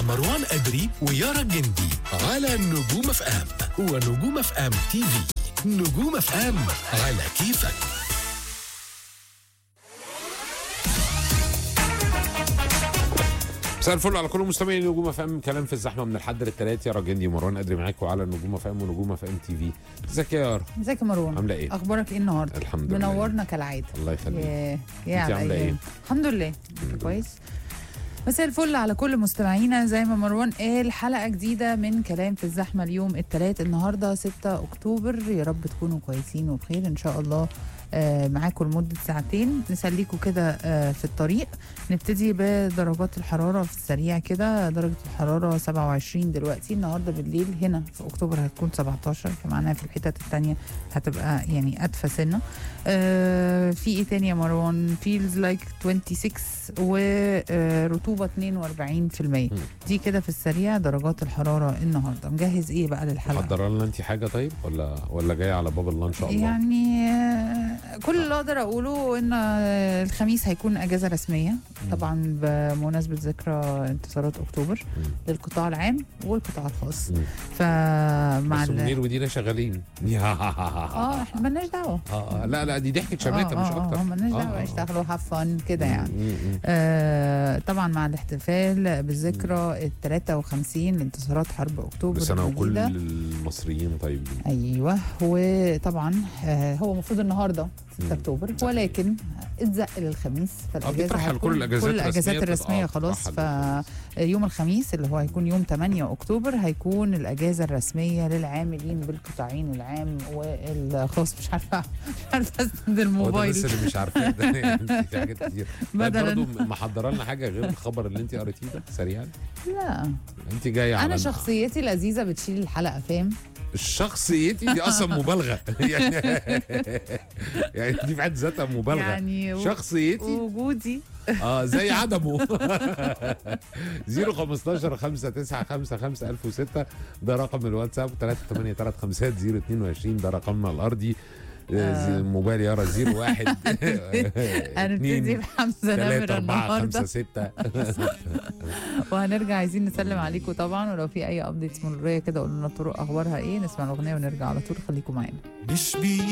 مروان أدري ويارا الجندي على نجوم اف ام ونجوم اف ام تي في نجوم اف ام على كيفك مساء الفل على كل مستمعين نجوم اف ام كلام في الزحمه من الحد للثلاث يا راجندي مروان ادري معاكم على نجوم اف ام ونجوم اف ام تي في ازيك يا يارا ازيك يا مروان عامله ايه اخبارك ايه النهارده الحمد لله منورنا كالعاده الله يخليك يا يا انتي على عاملة الأيام. ايه؟ الحمد لله كويس مساء الفل على كل مستمعينا زي ما مروان قال حلقه جديده من كلام في الزحمه اليوم الثلاث النهارده 6 اكتوبر يا رب تكونوا كويسين وبخير ان شاء الله آه، معاكم لمدة ساعتين نسليكم كده آه، في الطريق نبتدي بدرجات الحرارة في السريع كده درجة الحرارة 27 دلوقتي النهاردة بالليل هنا في أكتوبر هتكون 17 فمعناها في الحتت التانية هتبقى يعني أدفى سنة آه، في إيه تاني يا مروان فيلز لايك 26 ورطوبة 42% دي كده في السريع درجات الحرارة النهاردة مجهز إيه بقى للحلقة محضره لنا انت حاجه طيب ولا ولا جايه على باب الله ان شاء الله يعني آه، كل اللي اقدر اقوله ان آه، الخميس هيكون اجازه رسميه طبعا بمناسبه ذكرى انتصارات اكتوبر مم. للقطاع العام والقطاع الخاص مم. فمع بس ال- منير ودينا شغالين اه احنا مالناش دعوه اه لا لا دي ضحكه شماتة مش اكتر اه مالناش آه، دعوه آه. يشتغلوا هفن كده يعني مم، مم. آه طبعا مع الاحتفال بالذكرى ال 53 لانتصارات حرب اكتوبر بس انا وكل المجيدة. المصريين طيبين ايوه وطبعا آه هو المفروض النهارده 6 مم. اكتوبر ولكن اتزق للخميس فالاجازه بيترحل هتكون- كل الأجازات كل الاجازات الرسمية الرسميه آه، خلاص بتترحل. فيوم الخميس اللي هو هيكون يوم 8 اكتوبر هيكون الاجازه الرسميه للعاملين بالقطاعين العام والخاص مش عارفه مش عارفه اسند هو ده الموبايل بس اللي مش عارفاه ده يعني في حاجات كتير طيب بدلاً. برضه محضره لنا حاجه غير الخبر اللي انت قريتيه ده سريعا لا انت جايه على انا شخصيتي لذيذه بتشيل الحلقه فاهم شخصيتي دي اصلا مبالغه يعني يعني دي في حد ذاتها مبالغه يعني و- شخصيتي وجودي اه زي عدمه 015 5 9 5 5 1006 ده رقم الواتساب 3 8 3 5 0 22 ده رقمنا الارضي آه. زي- موبايل يارا 01 هنبتدي بحمزه 3 نمر 4 النهارده 5 6 وهنرجع عايزين نسلم عليكم طبعا ولو في اي ابديتس مروريه كده قولوا لنا الطرق اخبارها ايه نسمع الاغنيه ونرجع على طول خليكم معانا مش بي